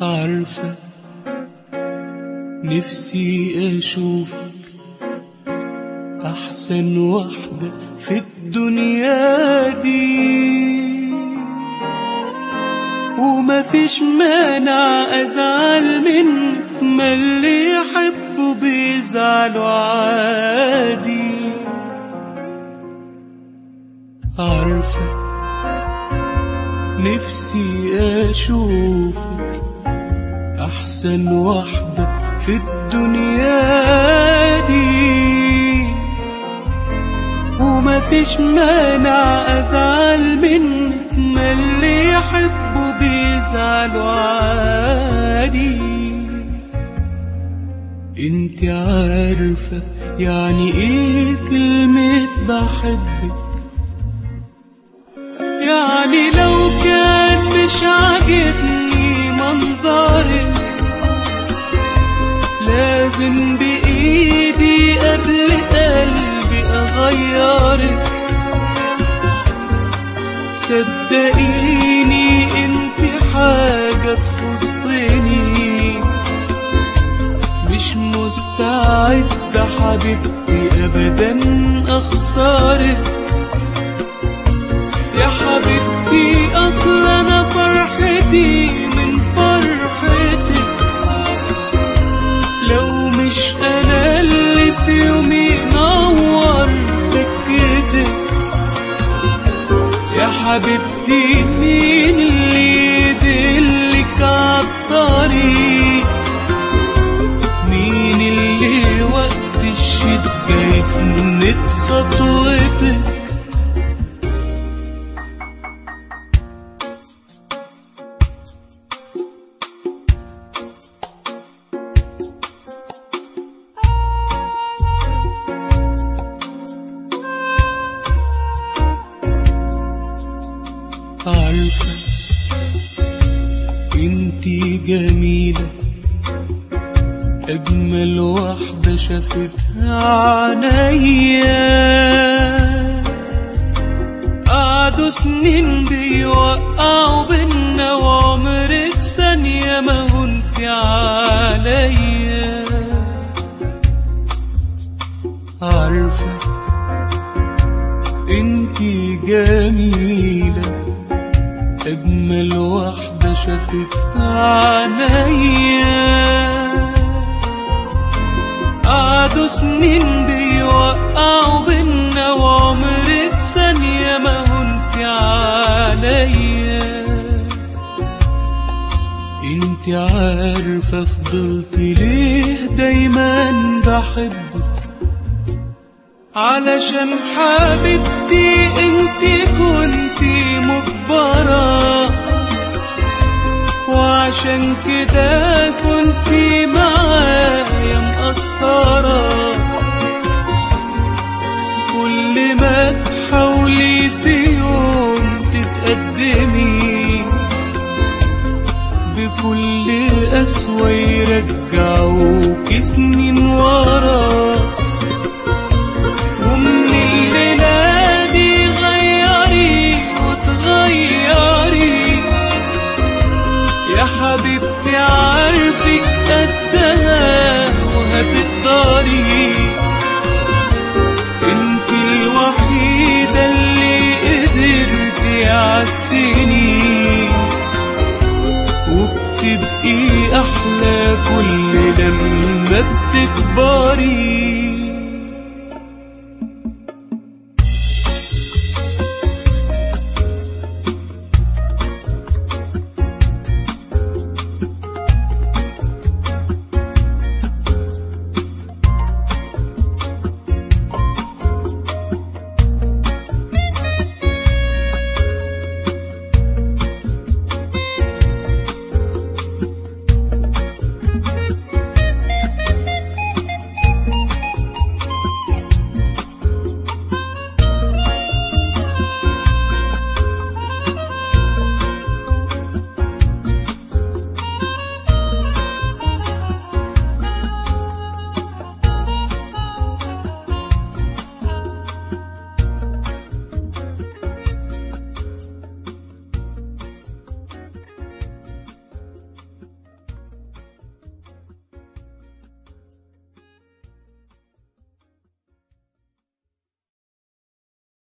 عارفة نفسي أشوفك أحسن واحدة في الدنيا دي وما فيش مانع أزعل منك ما اللي يحبوا بيزعلوا عادي عارفة نفسي أشوفك أحسن واحدة في الدنيا دي وما فيش مانع أزعل منك ما اللي يحبوا بيزعلوا عادي انت عارفة يعني ايه كلمة بحبك يعني لو كان مش عاجبني منظرك لازم بإيدي قبل قلبي أغيرك صدقيني انت حاجة تخصني مش مستعدة حبيبتي أبدا أخسرك يا حبيبتي أصل أنا فرحتي من فرحتك لو مش أنا اللي في يومي نور سكتك يا حبيبتي مين اللي يدلك عالطريق مين اللي وقت الشدة يسند خطوتك عارفة انتي جميلة أجمل واحدة شافتها عينيا قعدوا سنين بيوقعوا بينا وعمرك ثانية ما هنتي عليا عارفة انتي جميلة أجمل واحدة شافتها عينيا قعدوا سنين بيوقعوا بينا وعمرك ثانية ما هنتي عليا انت عارفة فضلت ليه دايما بحبك علشان حبيبتي انت كنتي مجبرة وعشان كده كنتي معايا مقصرة كل ما تحاولي في يوم تتقدمي بكل قسوة يرجعوك سنين ورا ومن الليلة دي غيري وتغيري يا حبيبتي عارفك قدها وهتقدري انت الوحيدة اللي قدرتي عالسنين وبتبقي أحلى كل لما بتكبري